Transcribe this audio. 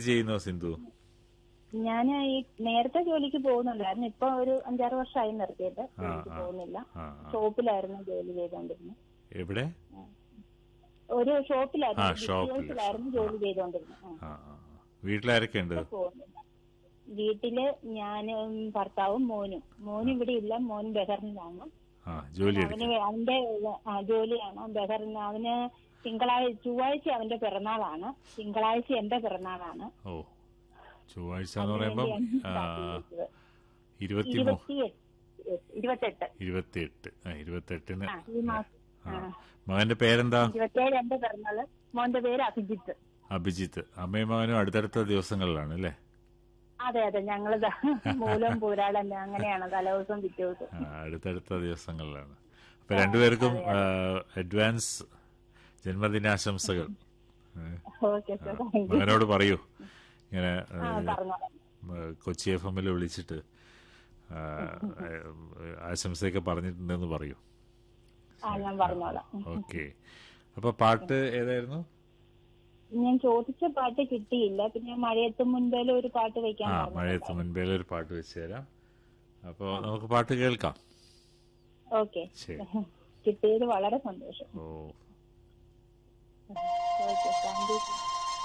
ചെയ്യുന്നു സിന്ധു ഞാൻ ഈ നേരത്തെ ജോലിക്ക് പോകുന്നുണ്ടായിരുന്നു ഇപ്പൊ ഒരു അഞ്ചാറ് വർഷമായി നിർത്തിയിട്ട് ജോലിക്ക് ആ. പോകുന്നില്ല ആ ആ. ഷോപ്പിലായിരുന്നു ജോലി ചെയ്തോണ്ടിരുന്നത് എവിടെ ഒരു ആ, ഷോപ്പിലായിരുന്നു ഷോപ്പില്. ബിസിനസ്സിലായിരുന്നു ജോലി ചെയ്തോണ്ടിരുന്നത് ആ. ആ ആ. വീട്ടിലാരൊക്കെ ഉണ്ട് പോകുന്നില്ല വീട്ടില് ഞാനും ഭർത്താവും മോനും മോനും ഇവിടെ ഇല്ല മോൻ ബഹറിനിലാണ് ആ ജോലി അവന് എടുക്കും അവന്റെ ആ, ജോലിയാണ് ബഹറിന് അവന് തിങ്കളാഴ്ച ചൊവ്വാഴ്ച അവന്റെ പിറന്നാളാണ് തിങ്കളാഴ്ച എന്റെ പിറന്നാളാണ് ഓ ചൊവ്വാഴ്ച എന്ന് പറയുമ്പം ആ, ഇരുപത്തി മൂ ഇരുപത്തിയെട്ട് ഇരുപത്തെട്ട് ഇരുപത്തിയെട്ട് ആ ഇരുപത്തെട്ടിന് ആ ഈ മാസം ആ ആ. മകന്റെ പേരെന്താ ഇരുപത്തിയേഴ് എന്റെ പിറന്നാള് മോന്റെ പേര് അഭിജിത്ത് അഭിജിത്ത് അമ്മയും മകനും അടുത്തടുത്ത ദിവസങ്ങളിലാണ് അല്ലേ അതെ അതെ ഞങ്ങള് ദാ മൂലം പൂരാളല്ല അങ്ങനെയാണ് തലേദിവസം പിറ്റേ ദിവസം ആ, അടുത്തടുത്ത ദിവസങ്ങളിലാണ് അപ്പൊ രണ്ടുപേർക്കും ആ, അഡ്വാൻസ് ജന്മദിനാശംസകൾ ഏ, ഓക്കെ സാർ താങ്ക് യു മകനോട് പറയൂ ഇങ്ങനെ ഏ, ആ പറഞ്ഞോളാം ഏ, കൊച്ചി എഫ് എമ്മിൽ വിളിച്ചിട്ട് ആ, ഏ, ആശംസയൊക്കെ പറഞ്ഞിട്ടുണ്ടെന്ന് പറയൂ ആ ഞാൻ പറഞ്ഞോളാം ഓക്കെ അപ്പൊ പാട്ട് ഏതായിരുന്നു ഞാൻ ചോദിച്ച പാട്ട് കിട്ടിയില്ല പിന്നെ മഴയത്ത് മുൻപേലും ഒരു പാട്ട് വെക്കാൻ ആ പറഞ്ഞു മഴയത്ത് മുൻപേലെ ഒരു പാട്ട് വെച്ച് തരാം അപ്പൊ നമുക്ക് പാട്ട് കേൾക്കാം ഓക്കെ ശരി കിട്ടിയത് വളരെ സന്തോഷം ഓ ഓക്കെ താങ്ക് യു